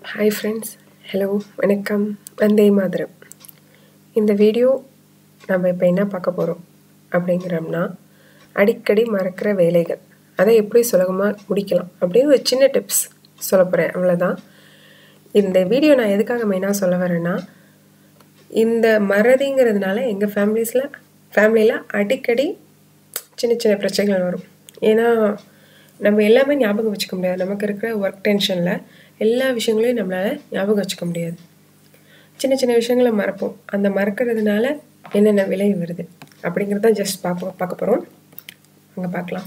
hi friends hello வணக்கம் வந்தே மாதரம் இந்த video நம்ம இப்போ என்ன பார்க்க போகிறோம் அப்படிங்கிறோம்னா அடிக்கடி மறக்கிற வேலைகள் அதை எப்படி சுலபமாக முடிக்கலாம் அப்படின்னு ஒரு சின்ன டிப்ஸ் சொல்ல போகிறேன் அவ்வளோதான் இந்த வீடியோ நான் எதுக்காக மெயினாக சொல்ல வரேன்னா இந்த மறதிங்கிறதுனால எங்கள் ஃபேமிலிஸில் ஃபேமிலியில் அடிக்கடி சின்ன சின்ன பிரச்சனைகள் வரும் ஏன்னா நம்ம எல்லாமே ஞாபகம் வச்சுக்க முடியாது நமக்கு இருக்கிற ஒர்க் டென்ஷனில் எல்லா விஷயங்களையும் நம்மளால் ஞாபகம் வச்சுக்க முடியாது சின்ன சின்ன விஷயங்களை மறப்போம் அந்த மறக்கிறதுனால என்னென்ன விலை வருது அப்படிங்கிறத ஜஸ்ட் பார்ப்போம் பார்க்க போகிறோம் அங்கே பார்க்கலாம்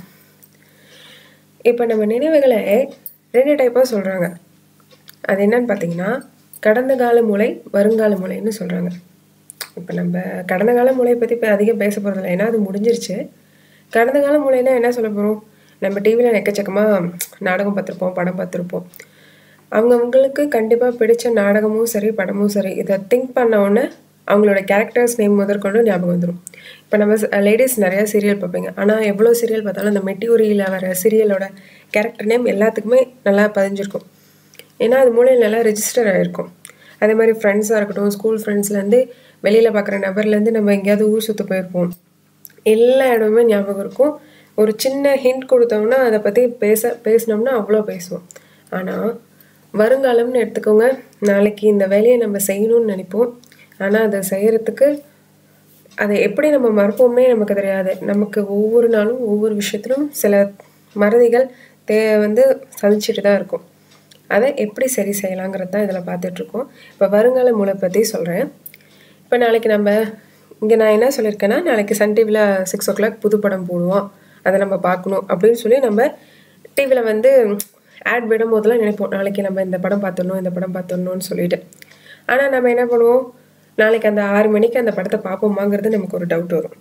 இப்போ நம்ம நினைவுகளை ரெண்டு டைப்பாக சொல்கிறாங்க அது என்னன்னு பார்த்தீங்கன்னா கடந்த கால மூளை வருங்கால மூளைன்னு சொல்கிறாங்க இப்போ நம்ம கடந்த கால மூளையை பற்றி இப்போ அதிகம் பேச போகிறதில்ல ஏன்னா அது முடிஞ்சிருச்சு கடந்த கால மூளைனா என்ன சொல்ல போகிறோம் நம்ம டிவியில் எக்கச்சக்கமாக நாடகம் பார்த்துருப்போம் படம் பார்த்துருப்போம் அவங்கவுங்களுக்கு கண்டிப்பாக பிடிச்ச நாடகமும் சரி படமும் சரி இதை திங்க் பண்ண உடனே அவங்களோட கேரக்டர்ஸ் நேம் முதற்கொண்டு ஞாபகம் வந்துடும் இப்போ நம்ம லேடிஸ் நிறையா சீரியல் பார்ப்பீங்க ஆனால் எவ்வளோ சீரியல் பார்த்தாலும் அந்த மெட்டியூரியில் வர சீரியலோட கேரக்டர் நேம் எல்லாத்துக்குமே நல்லா பதிஞ்சிருக்கும் ஏன்னா அது மூலையில் நல்லா ரெஜிஸ்டர் ஆகிருக்கும் அதே மாதிரி ஃப்ரெண்ட்ஸாக இருக்கட்டும் ஸ்கூல் ஃப்ரெண்ட்ஸ்லேருந்து வெளியில் பார்க்குற நபர்லேருந்து நம்ம எங்கேயாவது ஊர் சுற்ற போயிருப்போம் எல்லா இடமுமே ஞாபகம் இருக்கும் ஒரு சின்ன ஹிண்ட் கொடுத்தோம்னா அதை பற்றி பேச பேசினோம்னா அவ்வளோ பேசுவோம் ஆனால் வருங்காலம்னு எடுத்துக்கோங்க நாளைக்கு இந்த வேலையை நம்ம செய்யணும்னு நினைப்போம் ஆனால் அதை செய்கிறதுக்கு அதை எப்படி நம்ம மறப்போம்னே நமக்கு தெரியாது நமக்கு ஒவ்வொரு நாளும் ஒவ்வொரு விஷயத்திலும் சில மறதிகள் தே வந்து சந்திச்சுட்டு தான் இருக்கும் அதை எப்படி சரி செய்யலாங்கிறது தான் இதில் பார்த்துட்ருக்கோம் இப்போ வருங்கால மூளை பற்றி சொல்கிறேன் இப்போ நாளைக்கு நம்ம இங்கே நான் என்ன சொல்லியிருக்கேன்னா நாளைக்கு சன் டிவியில் சிக்ஸ் ஓ கிளாக் புது படம் போடுவோம் அதை நம்ம பார்க்கணும் அப்படின்னு சொல்லி நம்ம டிவியில் வந்து ஆட் விடும் போதெல்லாம் நினைப்போம் நாளைக்கு நம்ம இந்த படம் பார்த்துடணும் இந்த படம் பார்த்துடணும்னு சொல்லிட்டு ஆனால் நம்ம என்ன பண்ணுவோம் நாளைக்கு அந்த ஆறு மணிக்கு அந்த படத்தை பார்ப்போமாங்கிறது நமக்கு ஒரு டவுட் வரும்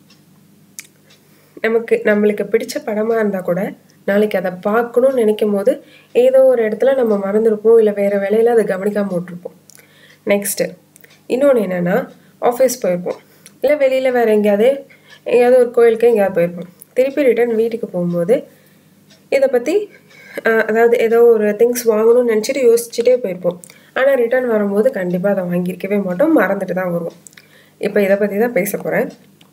நமக்கு நம்மளுக்கு பிடிச்ச படமாக இருந்தால் கூட நாளைக்கு அதை பார்க்கணும்னு நினைக்கும் போது ஏதோ ஒரு இடத்துல நம்ம மறந்துருப்போம் இல்லை வேறு வேலையில் அதை கவனிக்காமல் விட்டுருப்போம் நெக்ஸ்ட்டு இன்னொன்று என்னென்னா ஆஃபீஸ் போயிருப்போம் இல்லை வெளியில் வேறு எங்கேயாவது எங்கேயாவது ஒரு கோயிலுக்கு எங்கேயாவது போயிருப்போம் திருப்பி ரிட்டர்ன் வீட்டுக்கு போகும்போது இதை பற்றி அதாவது ஏதோ ஒரு திங்ஸ் வாங்கணும்னு நினச்சிட்டு யோசிச்சுட்டே போயிருப்போம் ஆனால் ரிட்டர்ன் வரும்போது கண்டிப்பாக அதை வாங்கியிருக்கவே மாட்டோம் மறந்துட்டு தான் வருவோம் இப்போ இதை பற்றி தான் பேச போகிறேன்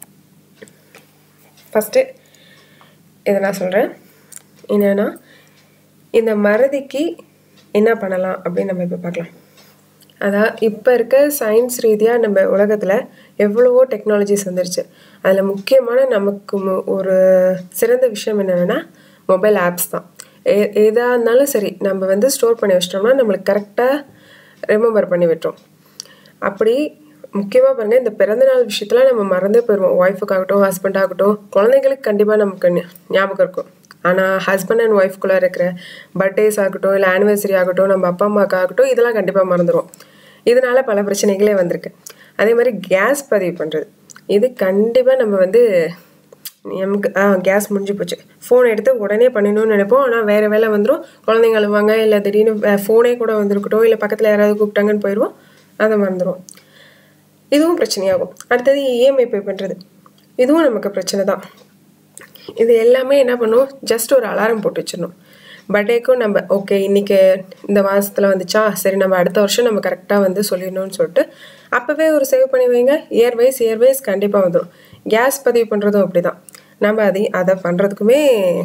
ஃபஸ்ட்டு இதை நான் சொல்கிறேன் என்னென்னா இந்த மறதிக்கு என்ன பண்ணலாம் அப்படின்னு நம்ம இப்போ பார்க்கலாம் அதான் இப்போ இருக்க சயின்ஸ் ரீதியாக நம்ம உலகத்தில் எவ்வளவோ டெக்னாலஜிஸ் வந்துருச்சு அதில் முக்கியமான நமக்கு ஒரு சிறந்த விஷயம் என்னென்னா மொபைல் ஆப்ஸ் தான் எ எதாக இருந்தாலும் சரி நம்ம வந்து ஸ்டோர் பண்ணி வச்சிட்டோம்னா நம்மளுக்கு கரெக்டாக ரிமெம்பர் பண்ணி விட்டுரும் அப்படி முக்கியமாக பாருங்கள் இந்த பிறந்தநாள் விஷயத்தில் நம்ம மறந்தே போயிடுவோம் ஒய்ஃபுக்காகட்டும் ஹஸ்பண்டாகட்டும் குழந்தைங்களுக்கு கண்டிப்பாக நமக்கு ஞாபகம் இருக்கும் ஆனால் ஹஸ்பண்ட் அண்ட் ஒய்ஃப்குள்ளே இருக்கிற பர்த்டேஸ் ஆகட்டும் இல்லை ஆனிவர்சரி ஆகட்டும் நம்ம அப்பா அம்மாவுக்கு ஆகட்டும் இதெல்லாம் கண்டிப்பாக மறந்துடும் இதனால பல பிரச்சனைகளே வந்திருக்கு அதே மாதிரி கேஸ் பதிவு பண்ணுறது இது கண்டிப்பாக நம்ம வந்து நமக்கு ஆ கேஸ் முடிஞ்சு போச்சு ஃபோன் எடுத்து உடனே பண்ணணும்னு நினைப்போம் ஆனால் வேறு வேலை வந்துடும் குழந்தைங்க அழுவாங்க இல்லை திடீர்னு ஃபோனே கூட வந்திருக்கட்டும் இல்லை பக்கத்தில் யாராவது கூப்பிட்டாங்கன்னு போயிடுவோம் அதை மறந்துடும் இதுவும் பிரச்சனையாகும் அடுத்தது இஎம்ஐ பே பண்ணுறது இதுவும் நமக்கு பிரச்சனை தான் இது எல்லாமே என்ன பண்ணுவோம் ஜஸ்ட் ஒரு அலாரம் போட்டு வச்சிடணும் பர்த்டேக்கும் நம்ம ஓகே இன்றைக்கி இந்த மாதத்தில் வந்துச்சா சரி நம்ம அடுத்த வருஷம் நம்ம கரெக்டாக வந்து சொல்லிடணும்னு சொல்லிட்டு அப்போவே ஒரு சேவ் பண்ணி வைங்க இயர் வைஸ் இயர் வைஸ் கண்டிப்பாக வந்துடும் கேஸ் பதிவு பண்ணுறதும் அப்படி தான் நம்ம அதை அதை பண்ணுறதுக்குமே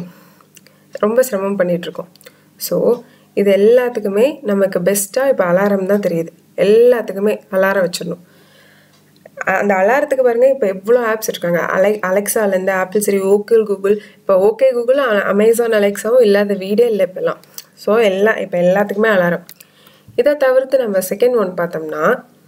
ரொம்ப சிரமம் பண்ணிகிட்ருக்கோம் ஸோ இது எல்லாத்துக்குமே நமக்கு பெஸ்ட்டாக இப்போ அலாரம் தான் தெரியுது எல்லாத்துக்குமே அலாரம் வச்சிடணும் அந்த அலாரத்துக்கு பாருங்கள் இப்போ எவ்வளோ ஆப்ஸ் இருக்காங்க அலை அலெக்ஸாலேருந்து ஆப்பிள் சரி ஓகே கூகுள் இப்போ ஓகே கூகுள் அமேசான் அலெக்ஸாவும் இல்லாத வீடே இல்லை இப்போல்லாம் ஸோ எல்லாம் இப்போ எல்லாத்துக்குமே அலாரம் இதை தவிர்த்து நம்ம செகண்ட் ஒன் பார்த்தோம்னா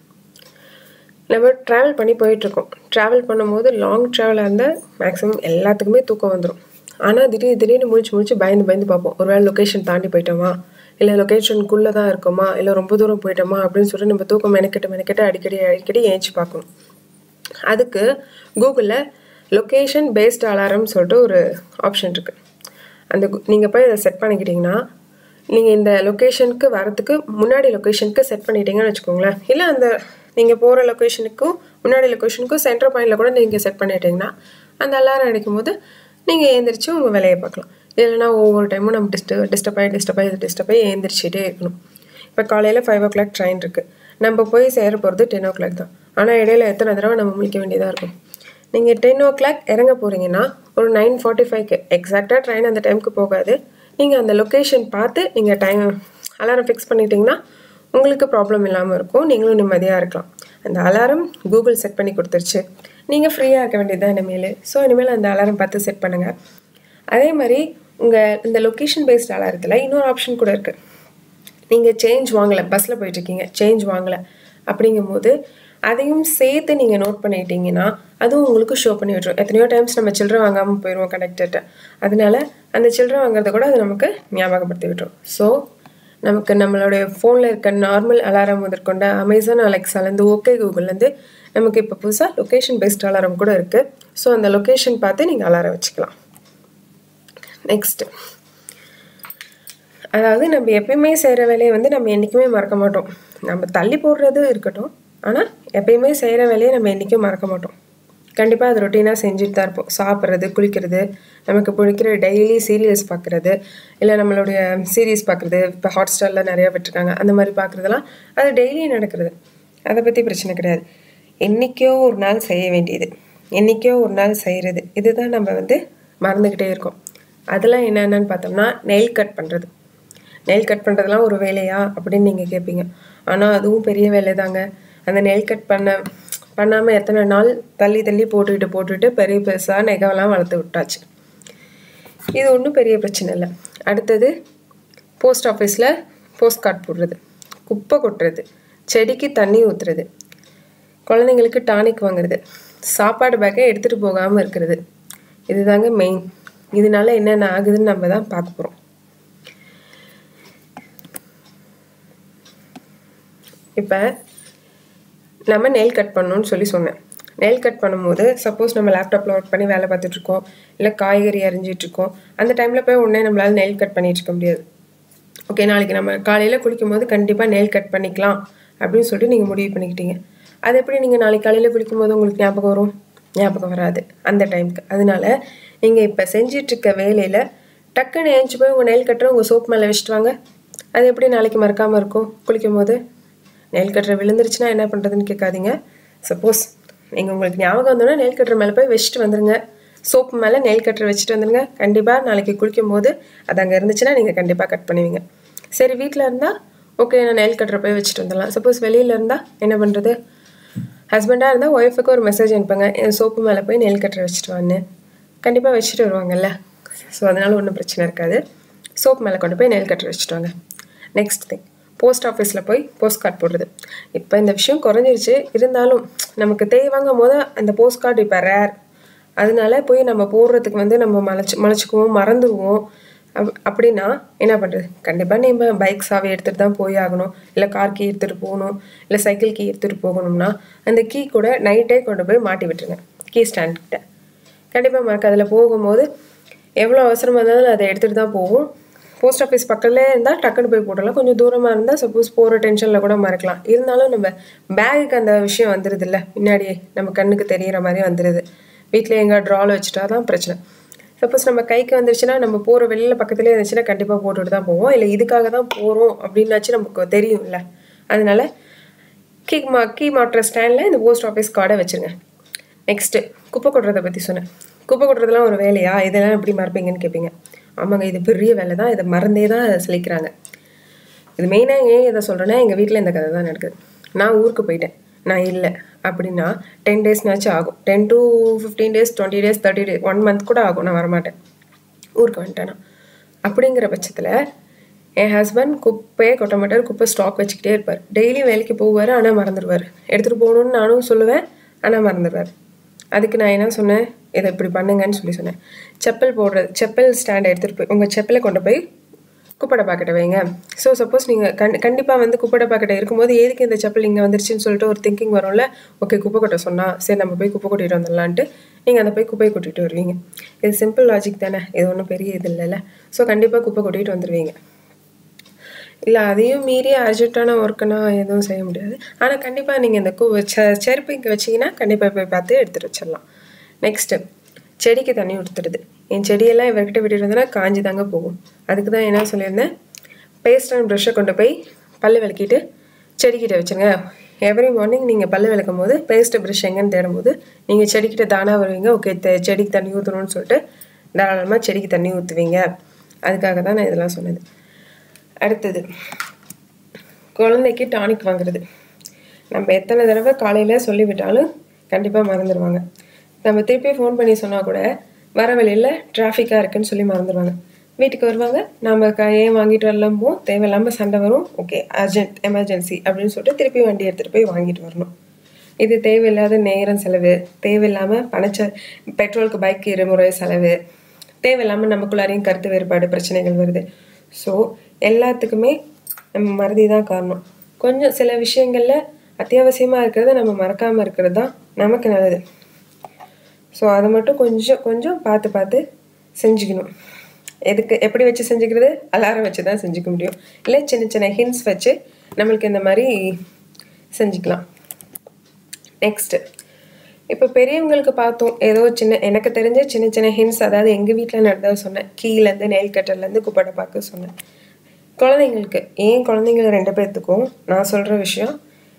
நம்ம ட்ராவல் பண்ணி போயிட்டுருக்கோம் ட்ராவல் பண்ணும்போது லாங் ட்ராவலாக இருந்தால் மேக்ஸிமம் எல்லாத்துக்குமே தூக்கம் வந்துடும் ஆனால் திடீர் திடீர்னு முடிச்சு முடிச்சு பயந்து பயந்து பார்ப்போம் ஒரு வேளை லொக்கேஷன் தாண்டி போயிட்டோமா இல்லை லொக்கேஷனுக்குள்ளே தான் இருக்கோமா இல்லை ரொம்ப தூரம் போயிட்டோமா அப்படின்னு சொல்லிட்டு நம்ம தூக்கம் மெனக்கெட்டு மெனக்கெட்டு அடிக்கடி அடிக்கடி ஏஞ்சி பார்க்கணும் அதுக்கு கூகுளில் லொக்கேஷன் பேஸ்ட் அலாரம்னு சொல்லிட்டு ஒரு ஆப்ஷன் இருக்குது அந்த நீங்கள் போய் அதை செட் பண்ணிக்கிட்டிங்கன்னா நீங்கள் இந்த லொக்கேஷனுக்கு வரத்துக்கு முன்னாடி லொக்கேஷனுக்கு செட் பண்ணிட்டீங்கன்னு வச்சுக்கோங்களேன் இல்லை அந்த நீங்கள் போகிற லொக்கேஷனுக்கும் முன்னாடி லொக்கேஷனுக்கும் சென்டர் பாயிண்டில் கூட நீங்கள் செட் பண்ணிட்டீங்கன்னா அந்த அலாரம் அடிக்கும் போது நீங்கள் ஏந்திரிச்சு உங்கள் வேலையை பார்க்கலாம் இல்லைனா ஒவ்வொரு டைமும் நம்ம டிஸ்ட டிஸ்டர்ப் ஆகி டிஸ்டர்ப் ஆகி டிஸ்டர்ப் ஆகி ஏந்திரிச்சிட்டே இருக்கணும் இப்போ காலையில் ஃபைவ் ஓ கிளாக் ட்ரெயின் இருக்குது நம்ம போய் சேர போகிறது டென் ஓ கிளாக் தான் ஆனால் இடையில எத்தனை தடவை நம்ம முழிக்க வேண்டியதாக இருக்கும் நீங்கள் டென் ஓ கிளாக் இறங்க போகிறீங்கன்னா ஒரு நைன் ஃபார்ட்டி ஃபைவ்க்கு எக்ஸாக்டாக ட்ரெயின் அந்த டைமுக்கு போகாது நீங்கள் அந்த லொக்கேஷன் பார்த்து நீங்கள் டைம் அலாரம் ஃபிக்ஸ் பண்ணிட்டீங்கன்னா உங்களுக்கு ப்ராப்ளம் இல்லாமல் இருக்கும் நீங்களும் நிம்மதியாக இருக்கலாம் அந்த அலாரம் கூகுள் செட் பண்ணி கொடுத்துருச்சு நீங்கள் ஃப்ரீயாக இருக்க வேண்டியது தான் இனிமேல் ஸோ இனிமேல் அந்த அலாரம் பார்த்து செட் பண்ணுங்கள் அதே மாதிரி உங்கள் இந்த லொக்கேஷன் பேஸ்ட் அலாரத்தில் இன்னொரு ஆப்ஷன் கூட இருக்குது நீங்கள் சேஞ்ச் வாங்கலை பஸ்ஸில் போயிட்டுருக்கீங்க சேஞ்ச் வாங்கலை அப்படிங்கும்போது அதையும் சேர்த்து நீங்கள் நோட் பண்ணிட்டீங்கன்னா அதுவும் உங்களுக்கு ஷோ பண்ணி விட்டுரும் எத்தனையோ டைம்ஸ் நம்ம சில்லறை வாங்காமல் போயிடுவோம் கனெக்டர்கிட்ட அதனால அந்த சில்லறை வாங்குறத கூட அது நமக்கு ஞாபகப்படுத்தி விட்டுரும் ஸோ நமக்கு நம்மளுடைய ஃபோனில் இருக்க நார்மல் அலாரம் முதற்கொண்ட அமேசான் அலெக்ஸாலேருந்து ஓகே கூகுள்லேருந்து நமக்கு இப்போ புதுசாக லொக்கேஷன் பேஸ்ட் அலாரம் கூட இருக்குது ஸோ அந்த லொக்கேஷன் பார்த்து நீங்கள் அலாரம் வச்சுக்கலாம் நெக்ஸ்ட்டு அதாவது நம்ம எப்பயுமே செய்கிற வேலையை வந்து நம்ம என்றைக்குமே மறக்க மாட்டோம் நம்ம தள்ளி போடுறது இருக்கட்டும் ஆனால் எப்பயுமே செய்கிற வேலையை நம்ம என்றைக்கும் மறக்க மாட்டோம் கண்டிப்பாக அது ரொட்டீனாக செஞ்சுட்டு தான் இருப்போம் சாப்பிட்றது குளிக்கிறது நமக்கு பிடிக்கிற டெய்லி சீரியல்ஸ் பார்க்குறது இல்லை நம்மளுடைய சீரீஸ் பார்க்குறது இப்போ ஹாட் ஸ்டாரில் நிறையா விட்டுருக்காங்க அந்த மாதிரி பார்க்குறதெல்லாம் அது டெய்லி நடக்கிறது அதை பற்றி பிரச்சனை கிடையாது என்றைக்கோ ஒரு நாள் செய்ய வேண்டியது என்றைக்கோ ஒரு நாள் செய்கிறது இதுதான் நம்ம வந்து மறந்துக்கிட்டே இருக்கோம் அதெல்லாம் என்னென்னு பார்த்தோம்னா நெயில் கட் பண்ணுறது நெயில் கட் பண்ணுறதுலாம் ஒரு வேலையா அப்படின்னு நீங்கள் கேட்பீங்க ஆனால் அதுவும் பெரிய வேலை தாங்க அந்த நெயில் கட் பண்ண பண்ணாமல் எத்தனை நாள் தள்ளி தள்ளி போட்டுக்கிட்டு போட்டுக்கிட்டு பெரிய பெருசாக நெகவெல்லாம் வளர்த்து விட்டாச்சு இது ஒன்றும் பெரிய பிரச்சனை இல்லை அடுத்தது போஸ்ட் ஆஃபீஸில் போஸ்ட் கார்டு போடுறது குப்பை கொட்டுறது செடிக்கு தண்ணி ஊற்றுறது குழந்தைங்களுக்கு டானிக் வாங்குறது சாப்பாடு பேக்கை எடுத்துகிட்டு போகாமல் இருக்கிறது இதுதாங்க மெயின் இதனால என்னென்ன ஆகுதுன்னு நம்ம தான் பார்க்க போகிறோம் இப்போ நம்ம நெயில் கட் பண்ணணும்னு சொல்லி சொன்னேன் நெயில் கட் பண்ணும்போது சப்போஸ் நம்ம லேப்டாப்பில் ஒர்க் பண்ணி வேலை பார்த்துட்ருக்கோம் இல்லை காய்கறி அரிஞ்சிட்ருக்கோம் அந்த டைமில் போய் உடனே நம்மளால் நெயில் கட் பண்ணிட்டு இருக்க முடியாது ஓகே நாளைக்கு நம்ம காலையில் குளிக்கும் போது கண்டிப்பாக நெயில் கட் பண்ணிக்கலாம் அப்படின்னு சொல்லிட்டு நீங்கள் முடிவு பண்ணிக்கிட்டீங்க அது எப்படி நீங்கள் நாளைக்கு காலையில் குளிக்கும் போது உங்களுக்கு ஞாபகம் வரும் ஞாபகம் வராது அந்த டைமுக்கு அதனால நீங்கள் இப்போ செஞ்சிட்ருக்க வேலையில் டக்குன்னு ஏஞ்சி போய் உங்கள் நெயில் கட்டுற உங்கள் சோப் மேலே வச்சுட்டு வாங்க அது எப்படி நாளைக்கு மறக்காமல் இருக்கும் குளிக்கும் போது நெயில் கட்டுற விழுந்துருச்சுன்னா என்ன பண்ணுறதுன்னு கேட்காதீங்க சப்போஸ் நீங்கள் உங்களுக்கு ஞாபகம் வந்தோன்னா நெயில் கட்டுற மேலே போய் வச்சுட்டு வந்துடுங்க சோப்பு மேலே நெயில் கட்டர் வச்சுட்டு வந்துடுங்க கண்டிப்பாக நாளைக்கு குளிக்கும் போது அது அங்கே இருந்துச்சுன்னா நீங்கள் கண்டிப்பாக கட் பண்ணுவீங்க சரி வீட்டில் இருந்தால் ஓகே நான் நெயில் கட்டரை போய் வச்சுட்டு வந்துடலாம் சப்போஸ் வெளியில் இருந்தால் என்ன பண்ணுறது ஹஸ்பண்டாக இருந்தால் ஒய்ஃபுக்கு ஒரு மெசேஜ் அனுப்புங்க என் சோப்பு மேலே போய் நெயில் கட்டரை வச்சுட்டு வான்னு கண்டிப்பாக வச்சுட்டு வருவாங்கல்ல ஸோ அதனால் ஒன்றும் பிரச்சனை இருக்காது சோப் மேலே கொண்டு போய் நெயில் கட்டர் வச்சுட்டு வாங்க நெக்ஸ்ட் திங் போஸ்ட் ஆஃபீஸில் போய் போஸ்ட் கார்டு போடுறது இப்போ இந்த விஷயம் குறைஞ்சிருச்சு இருந்தாலும் நமக்கு தேவைங்கும் போது அந்த போஸ்ட் கார்டு இப்போ ரேர் அதனால போய் நம்ம போடுறதுக்கு வந்து நம்ம மலைச்சு மலைச்சிக்குவோம் மறந்துடுவோம் அப் அப்படின்னா என்ன பண்ணுறது கண்டிப்பாக நம்ம பைக் சாவி எடுத்துகிட்டு தான் போய் ஆகணும் இல்லை கார் கீ எடுத்துகிட்டு போகணும் இல்லை சைக்கிள் கீ எடுத்துகிட்டு போகணும்னா அந்த கீ கூட நைட்டே கொண்டு போய் மாட்டி விட்டுருங்க கீ ஸ்டாண்ட்கிட்ட கண்டிப்பாக மறக்க அதில் போகும்போது எவ்வளோ அவசரமாக இருந்தாலும் அதை எடுத்துகிட்டு தான் போகும் போஸ்ட் ஆஃபீஸ் பக்கத்துலேயே இருந்தால் டக்குன்னு போய் போடலாம் கொஞ்சம் தூரமாக இருந்தால் சப்போஸ் போகிற டென்ஷனில் கூட மறக்கலாம் இருந்தாலும் நம்ம பேகுக்கு அந்த விஷயம் வந்துடுது இல்லை முன்னாடியே நம்ம கண்ணுக்கு தெரிகிற மாதிரி வந்துடுது வீட்டில் எங்கே ட்ராவில் வச்சுட்டா தான் பிரச்சனை சப்போஸ் நம்ம கைக்கு வந்துருச்சுன்னா நம்ம போகிற வெளியில் பக்கத்துலேயே இருந்துச்சுன்னா கண்டிப்பாக போட்டுட்டு தான் போவோம் இல்லை இதுக்காக தான் போகிறோம் அப்படின்னாச்சும் நமக்கு தெரியும்ல அதனால கீ மா கீ மாட்டுற ஸ்டாண்டில் இந்த போஸ்ட் ஆஃபீஸ் கார்டை வச்சுருங்க நெக்ஸ்ட்டு குப்பை கொட்டுறதை பற்றி சொன்னேன் குப்பை கொட்டுறதுலாம் ஒரு வேலையா இதெல்லாம் எப்படி மறப்பீங்கன்னு கேட்பீங்க ஆமாங்க இது பெரிய வேலை தான் இதை மறந்தே தான் சொல்லிக்கிறாங்க இது மெயினாக ஏன் இதை சொல்கிறேன்னா எங்கள் வீட்டில் இந்த கதை தான் நடக்குது நான் ஊருக்கு போயிட்டேன் நான் இல்லை அப்படின்னா டென் டேஸ்னாச்சும் ஆகும் ten to fifteen days twenty days thirty days one month கூட ஆகும் நான் வரமாட்டேன் ஊருக்கு வந்துட்டேன்னா அப்படிங்கிற பட்சத்தில் என் ஹஸ்பண்ட் குப்பையே கொட்ட மாட்டார் குப்பை ஸ்டாக் வச்சுக்கிட்டே இருப்பார் டெய்லி வேலைக்கு போவார் ஆனால் மறந்துடுவார் எடுத்துகிட்டு போகணுன்னு நானும் சொல்லுவேன் ஆனால் மறந்துடுவார் அதுக்கு நான் என்ன சொன்னேன் இதை இப்படி பண்ணுங்கன்னு சொல்லி சொன்னேன் செப்பல் போடுறது செப்பல் ஸ்டாண்டை எடுத்துகிட்டு போய் உங்கள் செப்பலை கொண்டு போய் குப்படை பாக்கெட்டை வைங்க ஸோ சப்போஸ் நீங்கள் கண் கண்டிப்பாக வந்து குப்படை பாக்கெட்டை இருக்கும்போது எதுக்கு இந்த செப்பல் இங்கே வந்துருச்சுன்னு சொல்லிட்டு ஒரு திங்கிங் வரும்ல ஓகே குப்பை கொட்ட சொன்னால் சரி நம்ம போய் குப்பை கொட்டிட்டு வந்துடலான்ட்டு நீங்கள் அதை போய் குப்பையை கொட்டிட்டு வருவீங்க இது சிம்பிள் லாஜிக் தானே இது ஒன்றும் பெரிய இது இல்லைல்ல ஸோ கண்டிப்பாக குப்பை கொட்டிட்டு வந்துடுவீங்க இல்லை அதையும் மீறி அர்ஜென்ட்டான ஒர்க்குனா எதுவும் செய்ய முடியாது ஆனால் கண்டிப்பாக நீங்கள் இந்த கு செ செருப்பு இங்கே வச்சிங்கன்னா கண்டிப்பாக போய் பார்த்து எடுத்துகிட்டு வச்சிடலாம் நெக்ஸ்ட்டு செடிக்கு தண்ணி ஊற்றுறது என் செடியெல்லாம் இவர்கிட்ட விட்டுட்டு இருந்தேன்னா காஞ்சி தாங்க போகும் அதுக்கு தான் என்ன சொல்லியிருந்தேன் பேஸ்ட் அண்ட் ப்ரஷ்ஷை கொண்டு போய் பல்லு விளக்கிட்டு செடிக்கிட்ட வச்சுருங்க எவ்ரி மார்னிங் நீங்கள் பல்லு விளக்கும் போது பேஸ்ட் ப்ரஷ் எங்கன்னு தேடும்போது நீங்கள் செடிக்கிட்ட தானாக வருவீங்க ஓகே செடிக்கு தண்ணி ஊற்றணும்னு சொல்லிட்டு தாராளமாக செடிக்கு தண்ணி ஊற்றுவீங்க அதுக்காக தான் நான் இதெல்லாம் சொன்னது அடுத்தது குழந்தைக்கு டானிக் வாங்குறது நம்ம எத்தனை தடவை காலையில் சொல்லிவிட்டாலும் கண்டிப்பாக மறந்துடுவாங்க நம்ம திருப்பி ஃபோன் பண்ணி சொன்னால் கூட வர வழியில் டிராஃபிக்காக இருக்குன்னு சொல்லி மறந்துடுவாங்க வீட்டுக்கு வருவாங்க நம்ம க ஏன் வாங்கிட்டு வரலாமோ தேவையில்லாமல் சண்டை வரும் ஓகே அர்ஜென்ட் எமர்ஜென்சி அப்படின்னு சொல்லிட்டு திருப்பி வண்டி எடுத்துகிட்டு போய் வாங்கிட்டு வரணும் இது தேவையில்லாத நேரம் செலவு தேவையில்லாமல் பணச்ச பெட்ரோலுக்கு பைக் இருமுறை செலவு தேவையில்லாமல் நமக்குள்ளாரையும் கருத்து வேறுபாடு பிரச்சனைகள் வருது ஸோ எல்லாத்துக்குமே நம்ம மறதி தான் காரணம் கொஞ்சம் சில விஷயங்களில் அத்தியாவசியமாக இருக்கிறத நம்ம மறக்காமல் இருக்கிறது தான் நமக்கு நல்லது ஸோ அதை மட்டும் கொஞ்சம் கொஞ்சம் பார்த்து பார்த்து செஞ்சுக்கணும் எதுக்கு எப்படி வச்சு செஞ்சுக்கிறது அலாரம் வச்சு தான் செஞ்சுக்க முடியும் இல்லை சின்ன சின்ன ஹின்ஸ் வச்சு நம்மளுக்கு இந்த மாதிரி செஞ்சுக்கலாம் நெக்ஸ்ட்டு இப்போ பெரியவங்களுக்கு பார்த்தோம் ஏதோ சின்ன எனக்கு தெரிஞ்ச சின்ன சின்ன ஹின்ஸ் அதாவது எங்கள் வீட்டில் நடந்ததை சொன்னேன் கீழேருந்து நெயில் கட்டர்லேருந்து குப்படை பார்க்க சொன்னேன் குழந்தைங்களுக்கு ஏன் குழந்தைங்க ரெண்டு பேர்த்துக்கும் நான் சொல்கிற விஷயம்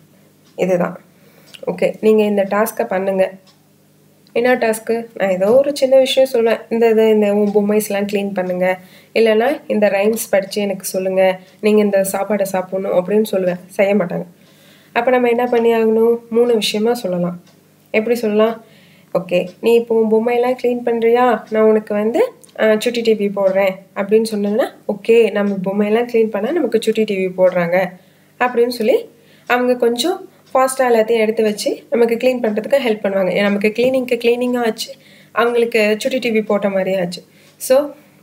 இதுதான் ஓகே நீங்கள் இந்த டாஸ்க்கை பண்ணுங்கள் என்ன டாஸ்க்கு நான் ஏதோ ஒரு சின்ன விஷயம் சொல்லுவேன் இந்த இது இந்த உன் பொம்மைஸ்லாம் க்ளீன் பண்ணுங்கள் இல்லைன்னா இந்த ரைம்ஸ் படித்து எனக்கு சொல்லுங்கள் நீங்கள் இந்த சாப்பாடை சாப்பிட்ணும் அப்படின்னு சொல்லுவேன் செய்ய மாட்டாங்க அப்போ நம்ம என்ன பண்ணி ஆகணும் மூணு விஷயமா சொல்லலாம் எப்படி சொல்லலாம் ஓகே நீ இப்போ உன் பொம்மையெல்லாம் க்ளீன் பண்ணுறியா நான் உனக்கு வந்து சுட்டி டிவி போடுறேன் அப்படின்னு சொன்னேன்னா ஓகே நம்ம பொம்மையெல்லாம் க்ளீன் பண்ணால் நமக்கு சுட்டி டிவி போடுறாங்க அப்படின்னு சொல்லி அவங்க கொஞ்சம் ஃபாஸ்ட்டாக எல்லாத்தையும் எடுத்து வச்சு நமக்கு க்ளீன் பண்ணுறதுக்கு ஹெல்ப் பண்ணுவாங்க நமக்கு க்ளீனிங்க்கு க்ளீனிங்காக ஆச்சு அவங்களுக்கு சுட்டி டிவி போட்ட மாதிரியே ஆச்சு ஸோ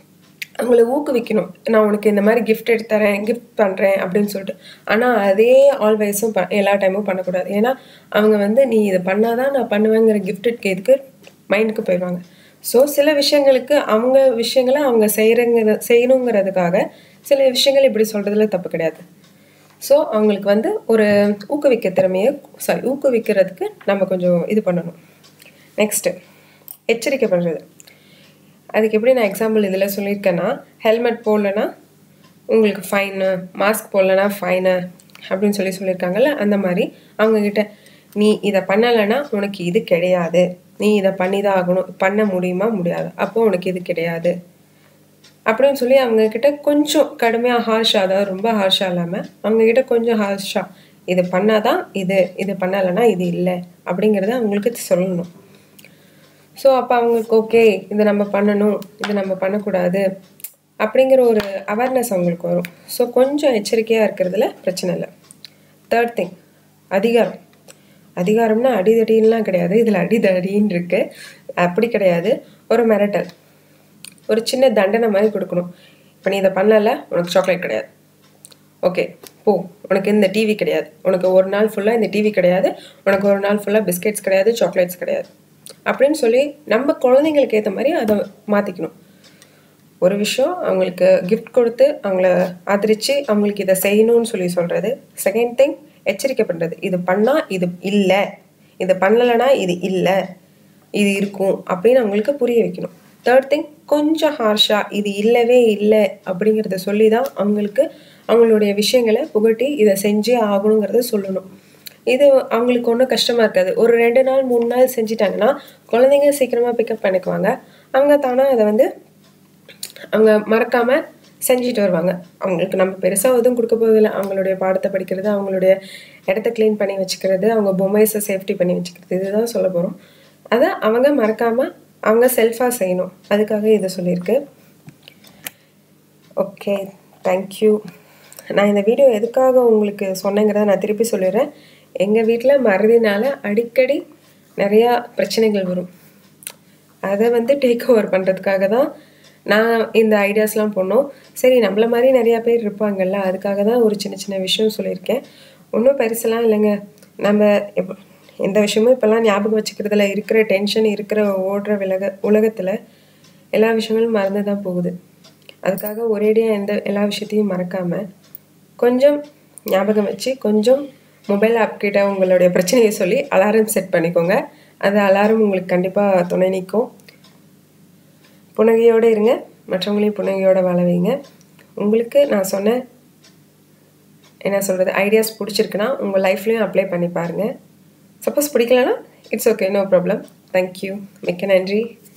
அவங்கள ஊக்குவிக்கணும் நான் உனக்கு இந்த மாதிரி கிஃப்ட் எடுத்து தரேன் கிஃப்ட் பண்ணுறேன் அப்படின்னு சொல்லிட்டு ஆனால் அதே ஆல்வேஸும் ப எல்லா டைமும் பண்ணக்கூடாது ஏன்னா அவங்க வந்து நீ இதை பண்ணாதான் நான் பண்ணுவேங்கிற கிஃப்ட் இதுக்கு மைண்டுக்கு போயிடுவாங்க ஸோ சில விஷயங்களுக்கு அவங்க விஷயங்களை அவங்க செய்கிறங்க செய்யணுங்கிறதுக்காக சில விஷயங்கள் இப்படி சொல்கிறதுல தப்பு கிடையாது ஸோ அவங்களுக்கு வந்து ஒரு ஊக்குவிக்க திறமையை சாரி ஊக்குவிக்கிறதுக்கு நம்ம கொஞ்சம் இது பண்ணணும் நெக்ஸ்ட்டு எச்சரிக்கை பண்ணுறது அதுக்கு எப்படி நான் எக்ஸாம்பிள் இதில் சொல்லியிருக்கேன்னா ஹெல்மெட் போடலன்னா உங்களுக்கு ஃபைனு மாஸ்க் போடலன்னா ஃபைனு அப்படின்னு சொல்லி சொல்லியிருக்காங்கல்ல அந்த மாதிரி அவங்கக்கிட்ட நீ இதை பண்ணலைன்னா உனக்கு இது கிடையாது நீ இதை பண்ணி தான் ஆகணும் பண்ண முடியுமா முடியாது அப்போ உனக்கு இது கிடையாது அப்படின்னு சொல்லி அவங்கக்கிட்ட கொஞ்சம் கடுமையாக ஹார்ஷாக அதாவது ரொம்ப ஹார்ஷாக இல்லாமல் அவங்கக்கிட்ட கொஞ்சம் ஹார்ஷாக இது பண்ணாதான் இது இது பண்ணலைன்னா இது இல்லை அப்படிங்கிறத அவங்களுக்கு சொல்லணும் ஸோ அப்போ அவங்களுக்கு ஓகே இதை நம்ம பண்ணணும் இதை நம்ம பண்ணக்கூடாது அப்படிங்கிற ஒரு அவேர்னஸ் அவங்களுக்கு வரும் ஸோ கொஞ்சம் எச்சரிக்கையாக இருக்கிறதுல பிரச்சனை இல்லை தேர்ட் திங் அதிகாரம் அதிகாரம்னா அடிதடின்லாம் கிடையாது இதில் அடிதடின்னு இருக்கு அப்படி கிடையாது ஒரு மிரட்டல் ஒரு சின்ன தண்டனை மாதிரி கொடுக்கணும் இப்போ நீ இதை பண்ணல உனக்கு சாக்லேட் கிடையாது ஓகே போ உனக்கு இந்த டிவி கிடையாது உனக்கு ஒரு நாள் ஃபுல்லாக இந்த டிவி கிடையாது உனக்கு ஒரு நாள் ஃபுல்லாக பிஸ்கெட்ஸ் கிடையாது சாக்லேட்ஸ் கிடையாது அப்படின்னு சொல்லி நம்ம குழந்தைங்களுக்கு ஏற்ற மாதிரி அதை மாற்றிக்கணும் ஒரு விஷயம் அவங்களுக்கு கிஃப்ட் கொடுத்து அவங்கள ஆதரித்து அவங்களுக்கு இதை செய்யணும்னு சொல்லி சொல்கிறது செகண்ட் திங் எச்சரிக்கை பண்ணுறது இது பண்ணால் இது இல்லை இது பண்ணலைன்னா இது இல்லை இது இருக்கும் அப்படின்னு அவங்களுக்கு புரிய வைக்கணும் தேர்ட் திங் கொஞ்சம் ஹார்ஷாக இது இல்லவே இல்லை அப்படிங்கிறத சொல்லி தான் அவங்களுக்கு அவங்களுடைய விஷயங்களை புகட்டி இதை செஞ்சே ஆகணுங்கிறத சொல்லணும் இது அவங்களுக்கு ஒன்றும் கஷ்டமாக இருக்காது ஒரு ரெண்டு நாள் மூணு நாள் செஞ்சிட்டாங்கன்னா குழந்தைங்க சீக்கிரமாக பிக்கப் பண்ணிக்குவாங்க அவங்க தானாக அதை வந்து அவங்க மறக்காமல் செஞ்சுட்டு வருவாங்க அவங்களுக்கு நம்ம பெருசாக எதுவும் கொடுக்க போதில்லை அவங்களுடைய பாடத்தை படிக்கிறது அவங்களுடைய இடத்த க்ளீன் பண்ணி வச்சுக்கிறது அவங்க பொம்மைஸை சேஃப்டி பண்ணி வச்சுக்கிறது இதுதான் சொல்ல போகிறோம் அதை அவங்க மறக்காமல் அவங்க செல்ஃபாக செய்யணும் அதுக்காக இதை சொல்லியிருக்கு ஓகே தேங்க்யூ நான் இந்த வீடியோ எதுக்காக உங்களுக்கு சொன்னேங்கிறத நான் திருப்பி சொல்லிடுறேன் எங்கள் வீட்டில் மறதினால அடிக்கடி நிறையா பிரச்சனைகள் வரும் அதை வந்து டேக் ஓவர் பண்ணுறதுக்காக தான் நான் இந்த ஐடியாஸ்லாம் பண்ணோம் சரி நம்மள மாதிரி நிறையா பேர் இருப்பாங்கல்ல அதுக்காக தான் ஒரு சின்ன சின்ன விஷயம் சொல்லியிருக்கேன் ஒன்றும் பெருசெல்லாம் இல்லைங்க நம்ம இப்போ எந்த விஷயமும் இப்போல்லாம் ஞாபகம் வச்சுக்கிறதுல இருக்கிற டென்ஷன் இருக்கிற ஓடுற விலக உலகத்தில் எல்லா விஷயங்களும் மறந்து தான் போகுது அதுக்காக ஒரேடியாக எந்த எல்லா விஷயத்தையும் மறக்காமல் கொஞ்சம் ஞாபகம் வச்சு கொஞ்சம் மொபைல் ஆப் கிட்ட உங்களுடைய பிரச்சனையை சொல்லி அலாரம் செட் பண்ணிக்கோங்க அந்த அலாரம் உங்களுக்கு கண்டிப்பாக துணை நிற்கும் புன்னகையோடு இருங்க மற்றவங்களையும் புன்னகையோடு வாழ வைங்க உங்களுக்கு நான் சொன்ன என்ன சொல்கிறது ஐடியாஸ் பிடிச்சிருக்குன்னா உங்கள் லைஃப்லையும் அப்ளை பண்ணி பாருங்கள் சப்போஸ் பிடிக்கலனா it's okay no problem thank you மிக்க நன்றி